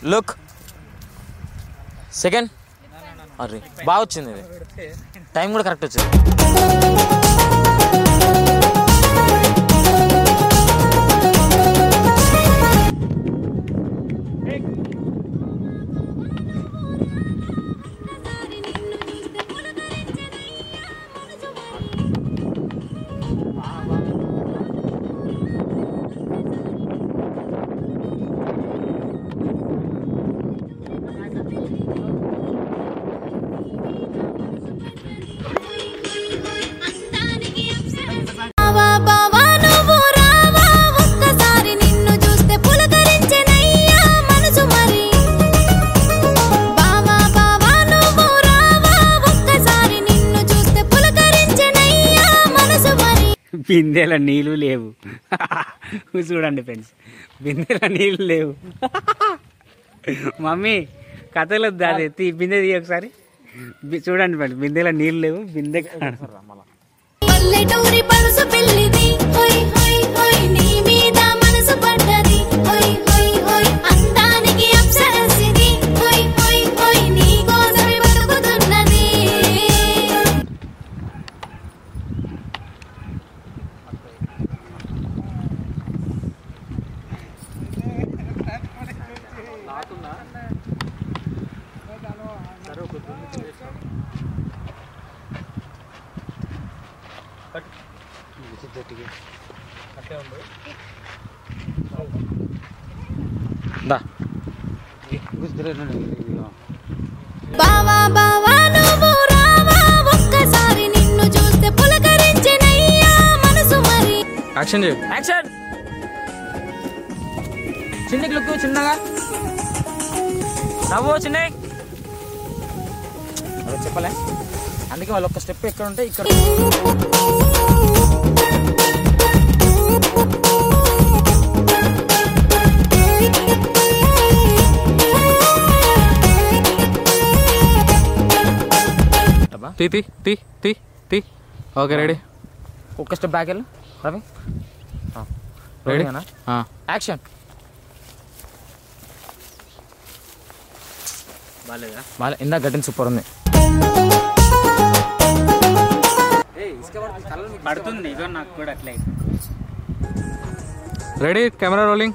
Look second అరే బాగా వచ్చింది ఇది టైం కూడా కరెక్ట్ వచ్చింది బావా బావా నువ్వు రావా ఒక్కసారి నిన్ను చూస్తే పులకరించెనయ్యా మనసు మరి బావా బావా నువ్వు రావా ఒక్కసారి నిన్ను చూస్తే పులకరించెనయ్యా మనసు మరి బిందెల నీళ్ళు లేవు చూడండి ఫ్రెండ్స్ బిందెల నీళ్ళు లేవు మమ్మీ కథలు దాది తీ బిందె తీ ఒకసారి బి- చూడండి ఫ్రెండ్స్ బిందెల నీళ్ళు లేవు బిందె పల్లెటూరి పలుసు పెళ్ళిది హోయ్ హోయ్ హోయ్ నీ మీద మనసు పడ్డది హోయ్ హోయ్ హోయ్ అందానికి అప్సరసిది హోయ్ హోయ్ హోయ్ నీ కోసమే బతుకుతున్నది దా బావా బావా నువ్వు రావా ఒక్కసారి నిన్ను చూస్తే పులకరించెనయ్యా మనసు మరి యాక్షన్ చేయి యాక్షన్ చిన్నకి లుక్ చిన్నగా నవ్వు చిన్న చెప్పలే అందుకే వాళ్ళు ఒక స్టెప్ ఎక్కడ ఉంటే ఇక్కడ తీ తీ తీ తీ తీ ఓకే రెడీ ఒక్క స్టెప్ బ్యాక్ వెళ్ళు రవి రెడీ యాక్షన్ బాగాలేదా వాళ్ళ ఇందా గట్టిన సూపర్ ఉంది పడుతుంది ఇదో నాకు కూడా అట్లే రెడీ కెమెరా రోలింగ్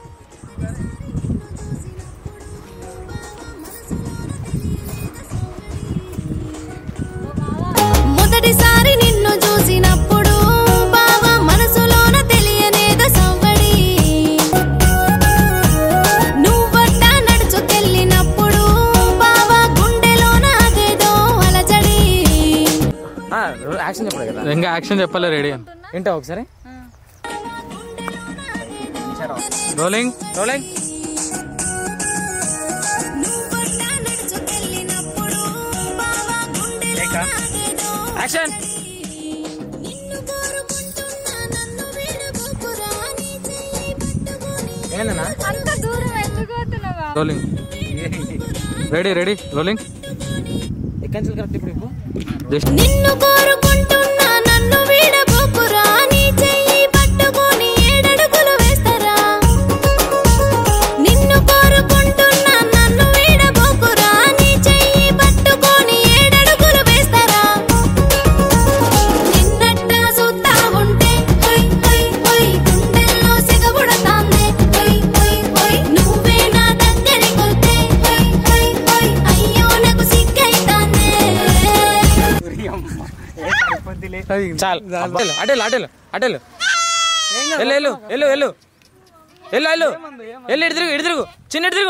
మొదటిసారి నిన్ను చూసినప్పుడు బావా మనసులోన తెలియనేదో సవ్వడి నువ్వట్ట నడుచుకెళ్ళినప్పుడు బావా గుండెలోన అదేదో అలజడి యాక్షన్ చెప్పలేదు కదా ఇంకా యాక్షన్ చెప్పలే రెడీ అని ఏంటో ఒకసారి రోలింగ్ రోలింగ్ నువ్వట్ట నడుచుకెళ్ళినప్పుడు బావా గుండెలోన అదేదో యాక్షన్ నిన్ను కోరుకుంటున్నా నన్ను వీడబోకురా నీ చెయ్యి పట్టుకొని ఏమన్నా అంత దూరం ఎందుకు పోతున్నావా రోలింగ్ రెడీ రెడీ రోలింగ్ ఎక్కడి నుంచి కరెక్ట్ ఇప్పుడు ఇప్పుడు జస్ట్ నిన్ను కోరుకుంటున్నా నన్ను వీడబోకురా నీ చెయ్యి పట్టుకొని ఏడడుగులు వేస్తారా నిన్ను కోరుకుంటున్నా నన్ను వీడబోకురా నీ చెయ్యి పట్టుకొని ఏడడుగులు వేస్తారా నిన్నట్ట చూస్తా ఉంటే హొయ్ హొయ్ హొయ్ గుండెల్లో సిగబుడతాందే హొయ్ హొయ్ హొయ్ నువ్వే నా దగ్గరికి వస్తే హొయ్ హొయ్ హొయ్ అయ్యో నాకు సిగ్గైతాందే చాలు అటెలు అటెలు అటెలు అటెలు వెళ్ళు వెళ్ళు వెళ్ళు వెళ్ళు వెళ్ళు వెళ్ళు వెళ్ళు ఇటు తిరుగు ఇటు తిరుగు చిన్న ఇటు తిరుగు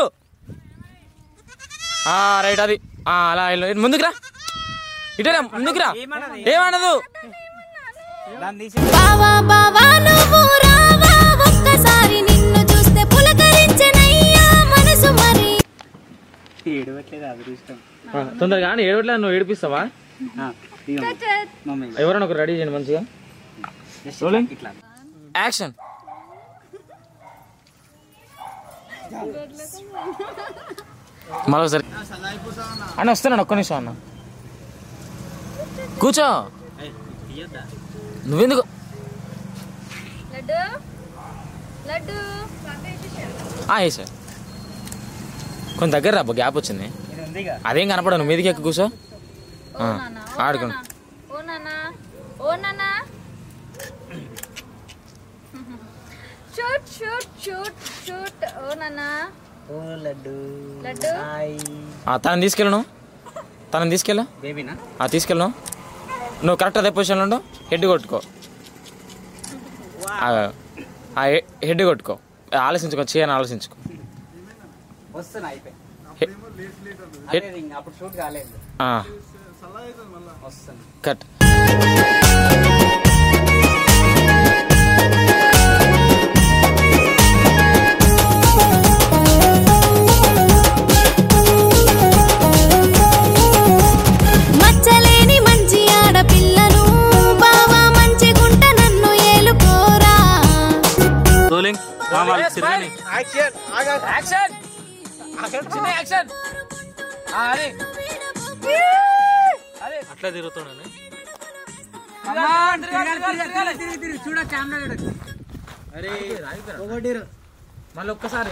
ఆ, రైట్ అది ఆ, అలా వెళ్ళు ఇటు ముందుకు రా ఇటు రా ముందుకు రా ఏమనదు దాన్ని తీసి బావా బావా నువ్వు రావా ఒక్కసారి నిన్ను చూస్తే పులకరించెనయ్యా మనసు మరి ఏడవట్లేదు అదృష్టం తొందరగా కానీ ఏడవట్లేదు నువ్వు ఏడిపిస్తావా ఆ, ఇదిగో మమ్మీ ఎవరైనా ఒక రెడీ చేయండి మంచిగా జస్ట్ Rolling. ఇట్లా యాక్షన్ మరొకసారి అన్న వస్తున్నాను ఒక్క నిమిషం అన్న కూర్చో తీయద్దా నువ్వెందుకు లడ్డు లడ్డు ఆ, వేసా కొంచెం దగ్గర రా గ్యాప్ వచ్చింది ఇది ఉందిగా అదేం కనపడను మీదికి ఎక్కి కూర్చో ఓ ఆ, నాన్న ఓ ఆడుకోండి నాన్న, ఓ నాన్న ఓ నాన్న షూట్ షూట్ షూట్ షూట్ ఓ నాన్న ఓ లడ్డు లడ్డు హాయ్ ఆ, తనని తీసుకెళ్ళను తనని తీసుకెళ్ళా బేబీనా ఆ తీసుకెళ్ళను నువ్వు కరెక్ట్ అదే పొజిషన్లో ఉండు హెడ్ కొట్టుకో ఆ, ఆ, హె- హెడ్ కొట్టుకో ఆలోచించుకో చేయని ఆలోచించుకో వస్తున్నా అయిపోయి హె- అదే ఇంక అప్పుడు షూట్ కాలేదు ఆ, వస్తున్నా కట్ మచ్చలేని మంచి ఆడపిల్లను బావా మంచి గుంట నన్ను ఏలుకోరా రోలింగ్ తిరగని యాక్షన్ చిన్న యాక్షన్ అది అట్లా తిరుగుతున్నాను చూడ కెమెరా అరే ఒకటి మళ్ళీ ఒక్కసారి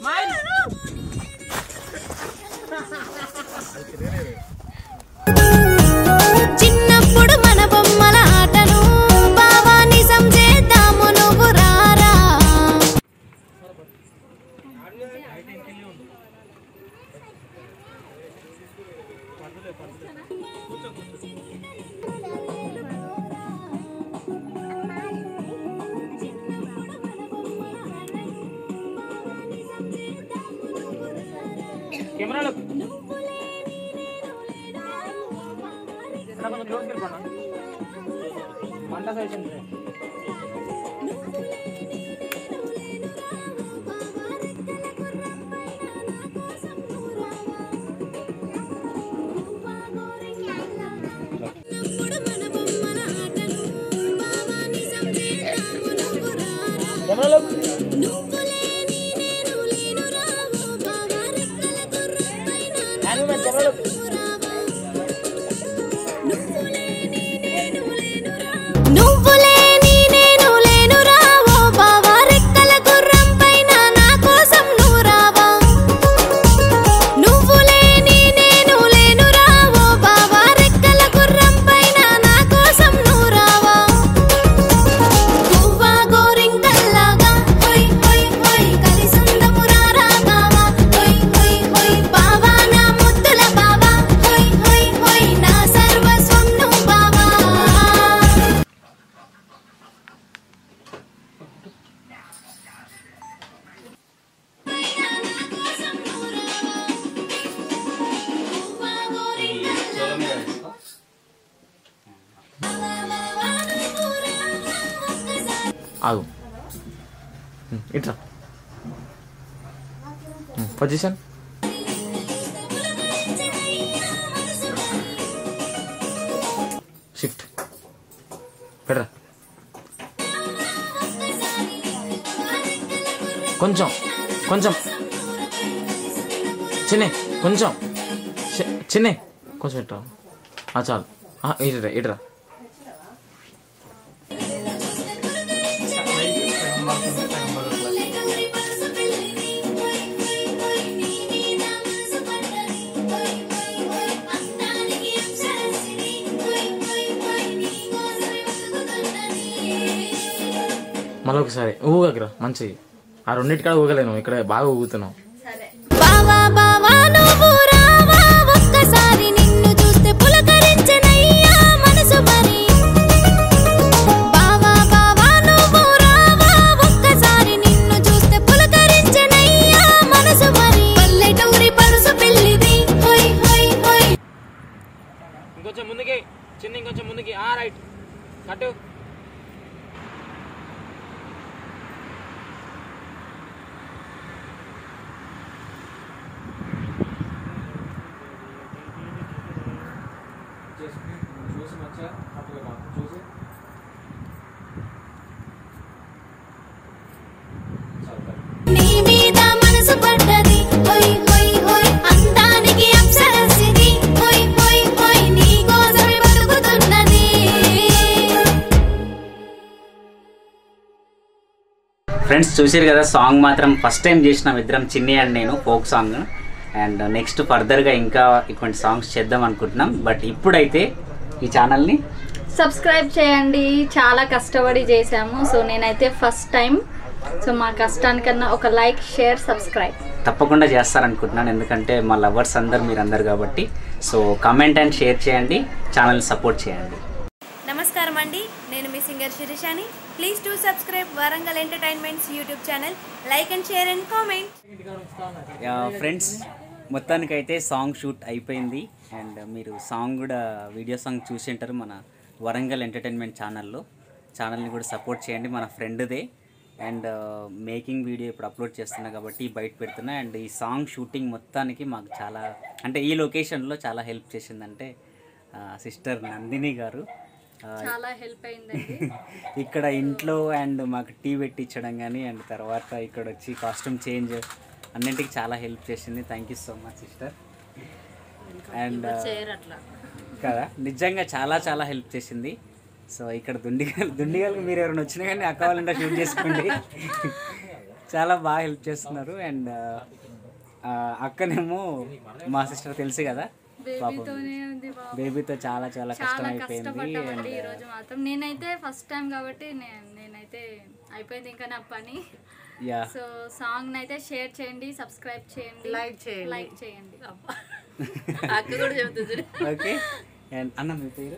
చిన్నప్పుడు మన బొమ్మల ఆటను బావా నిజం చేద్దాము నువ్వు రారా కెమెరాలో మంట సైజ్ చిన్నప్పుడు మన బొమ్మల ఆటను బావా నిజం చేద్దాము నువ్వు రారా నువ్వు లేని నేను లేనురా ఓ బావా రెక్కల గుర్రపైన నా కోసం నువ్వు లేని నేను లేనురా నువ్వు లేని నేను లేనురా ఓ బావా రెక్కల గుర్రం పైన నా కోసం నువ్వు రావా నువ్వు లేని నేను లేనురా ఓ బావా రెక్కల గుర్రం పైన నా కోసం నువ్వు రావా గువ్వా గోరింకల్లాగా హొయ్ హొయ్ హొయ్ కలిసుందము రారా బావా హొయ్ హొయ్ హొయ్ బావా నా ముద్దుల బావా హొయ్ హొయ్ హొయ్ నా సర్వస్వం నువ్వు బావా ఆగు ఉమ్, ఇట్రా పొజిషన్ షిఫ్ట్ పెడరా కొంచెం కొంచెం చిన్న కొంచెం చిన్న కొంచెం ఇట్రా ఆ, చాలు ఆ, ఇటురా ఇటురా మళ్ళీ ఒకసారి ఊగకరా మంచిది ఆ రెండింటికాడ ఊగలేను ఇక్కడ బాగా ఊగుతున్నావు బావా బావా నువ్వు రావా ఒక్కసారి నిన్ను చూస్తే పులకరించనయ్యా మనసు మరి బావా బావా నువ్వు రావా ఒక్కసారి నిన్ను చూస్తే పులకరించనయ్యా మనసు మరి పల్లెటూరి పరుసు పెళ్ళిది హొయ్ హొయ్ హొయ్ ఇంకొంచెం ముందుకి చిన్న ఇంకొంచెం ముందుకి ఆ రైట్ కట్టు చూసి మంచిగా అప్పుడు చూసి నీ మీద మనసు పడ్డది హొయ్ హొయ్ హొయ్ అందానికి అప్సరసిది హొయ్ హొయ్ హొయ్ నీ కోసమే బతుకుతున్నది ఫ్రెండ్స్ చూసారు కదా సాంగ్ మాత్రం ఫస్ట్ టైం చేసినాం ఇద్దరం చిన్ని అండ్ నేను ఫోక్ సాంగ్ అండ్ నెక్స్ట్ ఫర్దర్గా ఇంకా ఇటువంటి సాంగ్స్ చేద్దాం అనుకుంటున్నాం బట్ ఇప్పుడైతే ఈ ఛానల్ని సబ్స్క్రైబ్ చేయండి చాలా కష్టపడి చేసాము సో నేనైతే ఫస్ట్ టైం సో మా కష్టానికన్నా ఒక లైక్ షేర్ సబ్స్క్రైబ్ తప్పకుండా చేస్తారనుకుంటున్నాను ఎందుకంటే మా లవర్స్ అందరు మీరు అందరు కాబట్టి సో కామెంట్ అండ్ షేర్ చేయండి ఛానల్ సపోర్ట్ చేయండి నమస్కారం అండి నేను మీ సింగర్ శిరీషాని please to subscribe Warangal entertainments YouTube channel like and share and comment friends మొత్తానికైతే సాంగ్ షూట్ అయిపోయింది అండ్ మీరు సాంగ్ కూడా వీడియో సాంగ్ చూసి ఉంటారు మన వరంగల్ ఎంటర్టైన్మెంట్ ఛానల్లో ఛానల్ని కూడా సపోర్ట్ చేయండి మన ఫ్రెండ్దే అండ్ మేకింగ్ వీడియో ఇప్పుడు అప్లోడ్ చేస్తున్నా కాబట్టి బయట పెడుతున్నా అండ్ ఈ సాంగ్ షూటింగ్ మొత్తానికి మాకు చాలా అంటే ఈ లొకేషన్లో చాలా హెల్ప్ చేసిందంటే సిస్టర్ నందిని గారు ఆ, చాలా హెల్ప్ అయిందండి ఇక్కడ ఇంట్లో అండ్ మాకు టీ పెట్టించడం కానీ అండ్ తర్వాత ఇక్కడ వచ్చి కాస్ట్యూమ్ చేంజ్ అన్నింటికి చాలా హెల్ప్ చేసింది thank you so much sister and కదా నిజంగా చాలా చాలా హెల్ప్ చేసింది సో ఇక్కడ దుండిగల్ దుండిగల్కి మీరు ఎవరైనా వచ్చినా కానీ అక్క వాళ్ళంటే షూట్ చేసుకోండి చాలా బాగా హెల్ప్ చేస్తున్నారు అండ్ అక్కనేమో మా సిస్టర్ తెలుసు కదా పాపం బేబీతోనే ఉంది బాబు బేబీతో చాలా చాలా కష్టం చాలా అయిపోయింది కష్టపడ్డామండి అండ్ ఈ రోజు మాత్రం నేనైతే ఫస్ట్ టైం కాబట్టి నేను నేనైతే అయిపోయింది ఇంకా నా పని యా సో సాంగ్ అయితే షేర్ చేయండి సబ్స్క్రైబ్ చేయండి లైక్ చేయండి లైక్ చేయండి అక్క కూడా చెబుతుంది ఓకే అండ్ అన్న మీ పేరు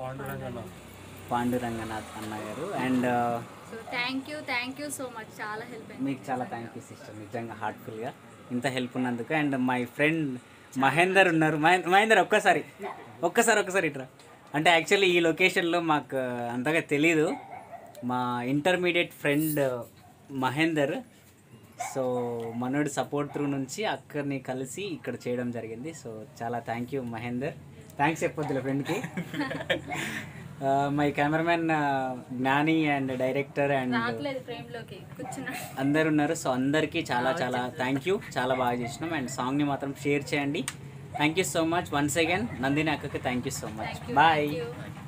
పాండురంగనాథ్ అన్న గారు and so thank you thank you so much చాలా హెల్ప్ అయింది మీకు చాలా థ్యాంక్ యూ సిస్టర్ నిజంగా హార్ట్ఫుల్గా ఇంత హెల్ప్ ఉన్నందుకు అండ్ మై ఫ్రెండ్ మహేందర్ ఉన్నారు మహే- మహేందర్ ఒక్కసారి ఒక్కసారి ఒక్కసారి ఇట్రా అంటే యాక్చువల్లీ ఈ లొకేషన్లో మాకు అంతగా తెలీదు మా ఇంటర్మీడియట్ ఫ్రెండ్ మహేందర్ సో మనోడి సపోర్ట్ త్రూ నుంచి అక్కడిని కలిసి ఇక్కడ చేయడం జరిగింది సో చాలా థ్యాంక్ యూ మహేందర్ థ్యాంక్స్ చెప్పొద్దులే ఫ్రెండ్కి my cameraman Gnani and director and రావట్లేదు ఫ్రేమ్లోకి కూర్చున్నాడు అందరు ఉన్నారు సో అందరికీ చాలా చాలా థ్యాంక్ యూ చాలా బాగా చేసినాం అండ్ సాంగ్ని మాత్రం షేర్ చేయండి thank you so much once again Nandini అక్కకి thank you so much bye you.